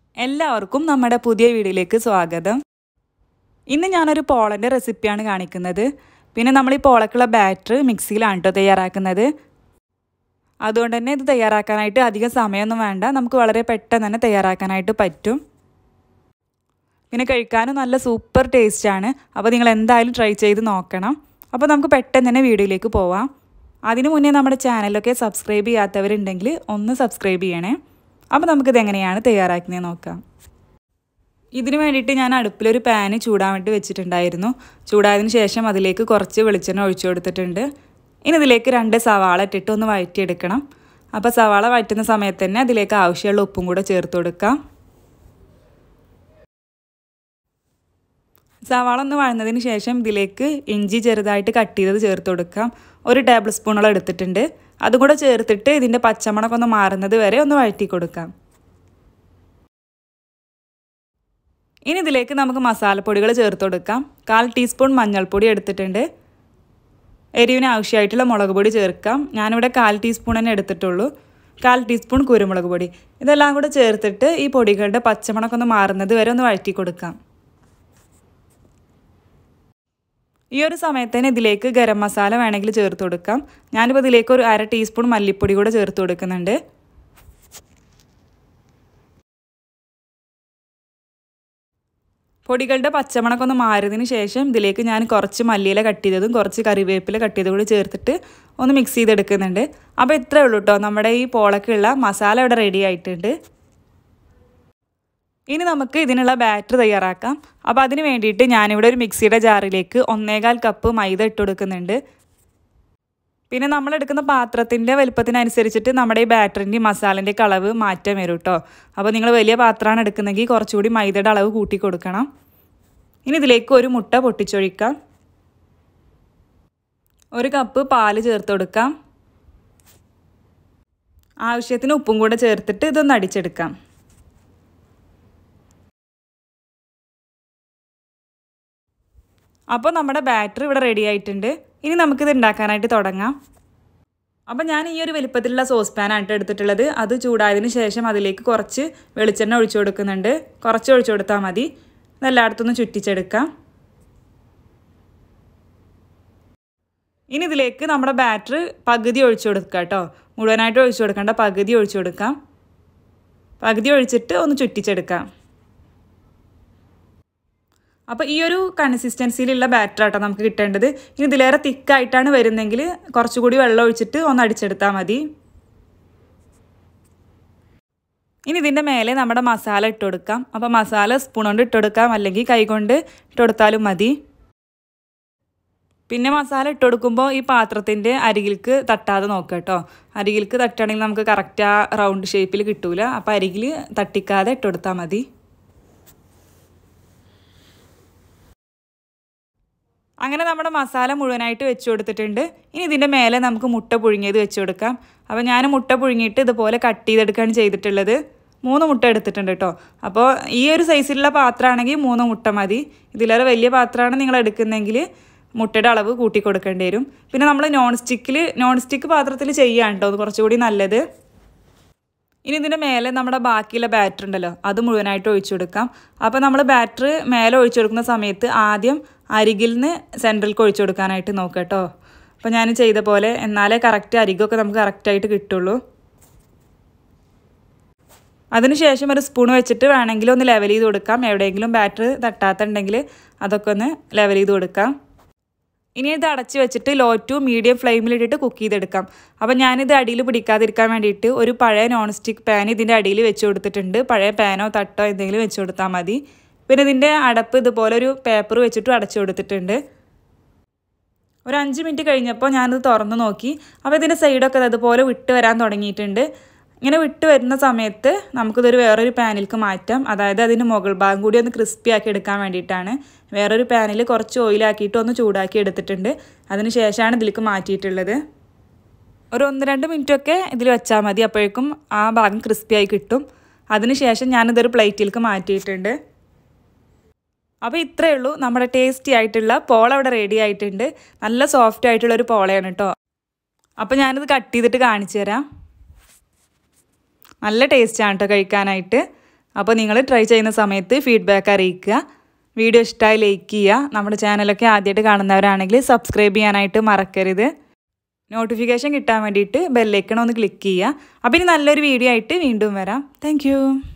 എല്ലാവർക്കും നമ്മുടെ പുതിയ വീഡിയോയിലേക്ക് സ്വാഗതം ഇന്ന് ഞാനൊരു പോളൻ്റെ റെസിപ്പിയാണ് കാണിക്കുന്നത് പിന്നെ നമ്മൾ ഈ പോളക്കുള്ള ബാറ്റർ മിക്സിയിലാണ് കേട്ടോ തയ്യാറാക്കുന്നത് അതുകൊണ്ട് തന്നെ ഇത് തയ്യാറാക്കാനായിട്ട് അധികം സമയമൊന്നും വേണ്ട നമുക്ക് വളരെ പെട്ടെന്ന് തന്നെ തയ്യാറാക്കാനായിട്ട് പറ്റും പിന്നെ കഴിക്കാനും നല്ല സൂപ്പർ ടേസ്റ്റാണ് അപ്പോൾ നിങ്ങൾ എന്തായാലും ട്രൈ ചെയ്ത് നോക്കണം അപ്പോൾ നമുക്ക് പെട്ടെന്ന് തന്നെ വീഡിയോയിലേക്ക് പോവാം അതിനു മുന്നേ നമ്മുടെ ചാനലൊക്കെ സബ്സ്ക്രൈബ് ചെയ്യാത്തവരുണ്ടെങ്കിൽ ഒന്ന് സബ്സ്ക്രൈബ് ചെയ്യണേ അപ്പോൾ നമുക്കിത് എങ്ങനെയാണ് തയ്യാറാക്കുന്നത് നോക്കാം ഇതിനു വേണ്ടിയിട്ട് ഞാൻ അടുപ്പിലൊരു പാന് ചൂടാൻ വേണ്ടി വെച്ചിട്ടുണ്ടായിരുന്നു ചൂടായതിന് ശേഷം അതിലേക്ക് കുറച്ച് വെളിച്ചെണ്ണ ഒഴിച്ചു കൊടുത്തിട്ടുണ്ട് ഇനി ഇതിലേക്ക് രണ്ട് സവാള ഇട്ടിട്ട് ഒന്ന് വഴറ്റിയെടുക്കണം അപ്പോൾ സവാള വഴറ്റുന്ന സമയത്ത് തന്നെ അതിലേക്ക് ആവശ്യമുള്ള ഉപ്പും കൂടെ ചേർത്ത് കൊടുക്കാം സവാള ഒന്ന് വഴന്നതിന് ശേഷം ഇതിലേക്ക് ഇഞ്ചി ചെറുതായിട്ട് കട്ട് ചെയ്തത് ചേർത്ത് കൊടുക്കാം ഒരു ടേബിൾ സ്പൂണോളം എടുത്തിട്ടുണ്ട് അതും കൂടെ ചേർത്തിട്ട് ഇതിൻ്റെ പച്ചമണക്കം ഒന്ന് മാറുന്നത് വരെ ഒന്ന് വഴറ്റി കൊടുക്കാം ഇനി ഇതിലേക്ക് നമുക്ക് മസാലപ്പൊടികൾ ചേർത്ത് കൊടുക്കാം കാൽ ടീസ്പൂൺ മഞ്ഞൾപ്പൊടി എടുത്തിട്ടുണ്ട് എരിവിന് ആവശ്യമായിട്ടുള്ള മുളക് പൊടി ചേർക്കാം ഞാനിവിടെ കാൽ ടീസ്പൂൺ തന്നെ എടുത്തിട്ടുള്ളൂ കാൽ ടീസ്പൂൺ കുരുമുളക് പൊടി ഇതെല്ലാം കൂടെ ചേർത്തിട്ട് ഈ പൊടികളുടെ പച്ചമണക്കം ഒന്ന് മാറുന്നത് വരെ ഒന്ന് വഴറ്റി കൊടുക്കാം ഈ ഒരു സമയത്ത് തന്നെ ഇതിലേക്ക് ഗരം മസാല വേണമെങ്കിൽ ചേർത്ത് കൊടുക്കാം ഞാനിപ്പോൾ ഇതിലേക്ക് ഒരു അര ടീസ്പൂൺ മല്ലിപ്പൊടി കൂടെ ചേർത്ത് കൊടുക്കുന്നുണ്ട് പൊടികളുടെ പച്ചമണക്കം ഒന്ന് മാറിയതിന് ശേഷം ഇതിലേക്ക് ഞാൻ കുറച്ച് മല്ലിയില കട്ട് ചെയ്തതും കുറച്ച് കറിവേപ്പില കട്ട് ചെയ്തതും കൂടി ചേർത്തിട്ട് ഒന്ന് മിക്സ് ചെയ്തെടുക്കുന്നുണ്ട് അപ്പോൾ ഇത്രയേ ഉള്ളൂ കേട്ടോ നമ്മുടെ ഈ പോളക്കുള്ള മസാല ഇവിടെ റെഡി ആയിട്ടുണ്ട് ഇനി നമുക്ക് ഇതിനുള്ള ബാറ്റർ തയ്യാറാക്കാം അപ്പോൾ അതിന് വേണ്ടിയിട്ട് ഞാനിവിടെ ഒരു മിക്സിയുടെ ജാറിലേക്ക് ഒന്നേകാൽ കപ്പ് മൈദ ഇട്ട് കൊടുക്കുന്നുണ്ട് പിന്നെ നമ്മൾ എടുക്കുന്ന പാത്രത്തിൻ്റെ വലുപ്പത്തിനനുസരിച്ചിട്ട് നമ്മുടെ ഈ ബാറ്ററിൻ്റെ മസാലൻ്റെ അളവ് മാറ്റം വരും കേട്ടോ അപ്പോൾ നിങ്ങൾ വലിയ പാത്രമാണ് എടുക്കുന്നതെങ്കിൽ കുറച്ചുകൂടി മൈദയുടെ അളവ് കൂട്ടി കൊടുക്കണം ഇനി ഇതിലേക്ക് ഒരു മുട്ട പൊട്ടിച്ചൊഴിക്കാം ഒരു കപ്പ് പാല് ചേർത്ത് കൊടുക്കാം ആവശ്യത്തിന് ഉപ്പും കൂടെ ചേർത്തിട്ട് ഇതൊന്ന് അടിച്ചെടുക്കാം അപ്പോൾ നമ്മുടെ ബാറ്ററി ഇവിടെ റെഡി ആയിട്ടുണ്ട് ഇനി നമുക്കിത് ഉണ്ടാക്കാനായിട്ട് തുടങ്ങാം അപ്പോൾ ഞാൻ ഈ ഒരു വലിപ്പത്തിലുള്ള സോസ് പാനായിട്ട് എടുത്തിട്ടുള്ളത് അത് ചൂടായതിന് ശേഷം അതിലേക്ക് കുറച്ച് വെളിച്ചെണ്ണ ഒഴിച്ചു കൊടുക്കുന്നുണ്ട് കുറച്ച് ഒഴിച്ചു കൊടുത്താൽ മതി ഇതെല്ലായിടത്തുനിന്ന് ചുറ്റിച്ചെടുക്കാം ഇനി ഇതിലേക്ക് നമ്മുടെ ബാറ്ററി പകുതി ഒഴിച്ചു കൊടുക്കുക കേട്ടോ മുഴുവനായിട്ട് ഒഴിച്ചു കൊടുക്കേണ്ട പകുതി ഒഴിച്ചു കൊടുക്കാം പകുതി ഒഴിച്ചിട്ട് ഒന്ന് ചുറ്റിച്ചെടുക്കാം അപ്പോൾ ഈ ഒരു കൺസിസ്റ്റൻസിയിലുള്ള ബാറ്റർ ആട്ടോ നമുക്ക് കിട്ടേണ്ടത് ഇനി ഇതിലേറെ തിക്കായിട്ടാണ് വരുന്നെങ്കിൽ കുറച്ചുകൂടി വെള്ളം ഒഴിച്ചിട്ട് ഒന്ന് അടിച്ചെടുത്താൽ മതി ഇനി ഇതിൻ്റെ മേലെ നമ്മുടെ മസാല ഇട്ട് കൊടുക്കാം അപ്പോൾ മസാല സ്പൂൺ കൊണ്ട് ഇട്ട് കൊടുക്കാം അല്ലെങ്കിൽ കൈകൊണ്ട് ഇട്ട് കൊടുത്താലും മതി പിന്നെ മസാല ഇട്ട് കൊടുക്കുമ്പോൾ ഈ പാത്രത്തിൻ്റെ അരികിലേക്ക് തട്ടാതെ നോക്കുക കേട്ടോ അരികിലേക്ക് തട്ടുകയാണെങ്കിൽ നമുക്ക് കറക്റ്റ് ആ റൗണ്ട് ഷേപ്പിൽ കിട്ടൂല അപ്പോൾ അരികിൽ തട്ടിക്കാതെ ഇട്ട് കൊടുത്താൽ മതി അങ്ങനെ നമ്മുടെ മസാല മുഴുവനായിട്ട് വെച്ച് കൊടുത്തിട്ടുണ്ട് ഇനി ഇതിൻ്റെ മേലെ നമുക്ക് മുട്ട പുഴുങ്ങിയത് വെച്ച് കൊടുക്കാം അപ്പോൾ ഞാൻ മുട്ട പുഴുങ്ങിയിട്ട് ഇതുപോലെ കട്ട് ചെയ്തെടുക്കുകയാണ് ചെയ്തിട്ടുള്ളത് മൂന്ന് മുട്ട എടുത്തിട്ടുണ്ട് കേട്ടോ അപ്പോൾ ഈ ഒരു സൈസിലുള്ള പാത്രമാണെങ്കിൽ മൂന്ന് മുട്ട മതി ഇതിലേറെ വലിയ പാത്രമാണ് നിങ്ങൾ എടുക്കുന്നതെങ്കിൽ മുട്ടയുടെ അളവ് കൂട്ടി കൊടുക്കേണ്ടി വരും പിന്നെ നമ്മൾ നോൺ സ്റ്റിക്കിൽ നോൺ സ്റ്റിക്ക് പാത്രത്തിൽ ചെയ്യാൻ കേട്ടോ അത് കുറച്ചുകൂടി നല്ലത് ഇനി ഇതിൻ്റെ മേലെ നമ്മുടെ ബാക്കിയുള്ള ബാറ്റർ ഉണ്ടല്ലോ അത് മുഴുവനായിട്ട് ഒഴിച്ചു കൊടുക്കാം അപ്പോൾ നമ്മൾ ബാറ്റർ മേലെ ഒഴിച്ചു കൊടുക്കുന്ന സമയത്ത് ആദ്യം അരികിൽ നിന്ന് സെൻട്രലിലേക്ക് ഒഴിച്ചു കൊടുക്കാനായിട്ട് നോക്കുക കേട്ടോ അപ്പോൾ ഞാൻ ചെയ്ത പോലെ എന്നാലേ കറക്റ്റ് അരികൊക്കെ നമുക്ക് കറക്റ്റായിട്ട് കിട്ടുള്ളൂ അതിനുശേഷം ഒരു സ്പൂൺ വെച്ചിട്ട് വേണമെങ്കിൽ ഒന്ന് ലെവൽ ചെയ്ത് കൊടുക്കാം എവിടെയെങ്കിലും ബാറ്റർ തട്ടാത്തുണ്ടെങ്കിൽ അതൊക്കെ ഒന്ന് ലെവൽ ചെയ്ത് കൊടുക്കാം ഇനി ഇത് അടച്ച് വെച്ചിട്ട് ലോ ടു മീഡിയം ഫ്ലെയിമിലിട്ടിട്ട് കുക്ക് ചെയ്തെടുക്കാം അപ്പോൾ ഞാനിത് അടിയിൽ പിടിക്കാതിരിക്കാൻ വേണ്ടിയിട്ട് ഒരു പഴയ നോൺ സ്റ്റിക്ക് പാൻ ഇതിൻ്റെ അടിയിൽ വെച്ച് കൊടുത്തിട്ടുണ്ട് പഴയ പാനോ തട്ടോ എന്തെങ്കിലും വെച്ച് കൊടുത്താൽ മതി പിന്നെ ഇതിൻ്റെ അടപ്പ് ഇതുപോലെ ഒരു പേപ്പർ വെച്ചിട്ട് അടച്ചു കൊടുത്തിട്ടുണ്ട് ഒരു അഞ്ച് മിനിറ്റ് കഴിഞ്ഞപ്പോൾ ഞാനിത് തുറന്ന് നോക്കി അപ്പോൾ ഇതിൻ്റെ സൈഡൊക്കെ അതുപോലെ വിട്ട് വരാൻ തുടങ്ങിയിട്ടുണ്ട് ഇങ്ങനെ വിട്ട് വരുന്ന സമയത്ത് നമുക്കിതൊരു വേറൊരു പാനിലേക്ക് മാറ്റാം അതായത് അതിൻ്റെ മുകൾ ഭാഗം കൂടി ഒന്ന് ക്രിസ്പി ആക്കി എടുക്കാൻ വേണ്ടിയിട്ടാണ് വേറൊരു പാനിൽ കുറച്ച് ഓയിലാക്കിയിട്ട് ഒന്ന് ചൂടാക്കി എടുത്തിട്ടുണ്ട് അതിന് ശേഷമാണ് ഇതിലേക്ക് മാറ്റിയിട്ടുള്ളത് ഒരു ഒന്ന് രണ്ട് മിനിറ്റൊക്കെ ഇതിൽ വെച്ചാൽ മതി അപ്പോഴേക്കും ആ ഭാഗം ക്രിസ്പി ആയി കിട്ടും അതിന് ശേഷം ഞാനിതൊരു പ്ലേറ്റിലേക്ക് മാറ്റിയിട്ടുണ്ട് അപ്പോൾ ഇത്രയേ ഉള്ളൂ നമ്മുടെ ടേസ്റ്റി ആയിട്ടുള്ള പോള അവിടെ റെഡി ആയിട്ടുണ്ട് നല്ല സോഫ്റ്റ് ആയിട്ടുള്ള ഒരു പോളയാണ് കേട്ടോ അപ്പോൾ ഞാനിത് കട്ട് ചെയ്തിട്ട് കാണിച്ചു തരാം നല്ല ടേസ്റ്റാണ് കേട്ടോ കഴിക്കാനായിട്ട് അപ്പോൾ നിങ്ങൾ ട്രൈ ചെയ്യുന്ന സമയത്ത് ഫീഡ്ബാക്ക് അറിയിക്കുക വീഡിയോ ഇഷ്ടമായി ലൈക്ക് ചെയ്യുക നമ്മുടെ ചാനലൊക്കെ ആദ്യമായിട്ട് കാണുന്നവരാണെങ്കിൽ സബ്സ്ക്രൈബ് ചെയ്യാനായിട്ട് മറക്കരുത് നോട്ടിഫിക്കേഷൻ കിട്ടാൻ വേണ്ടിയിട്ട് ബെല്ലൈക്കൺ ഒന്ന് ക്ലിക്ക് ചെയ്യുക അപ്പോൾ ഇനി നല്ലൊരു വീഡിയോ ആയിട്ട് വീണ്ടും വരാം താങ്ക്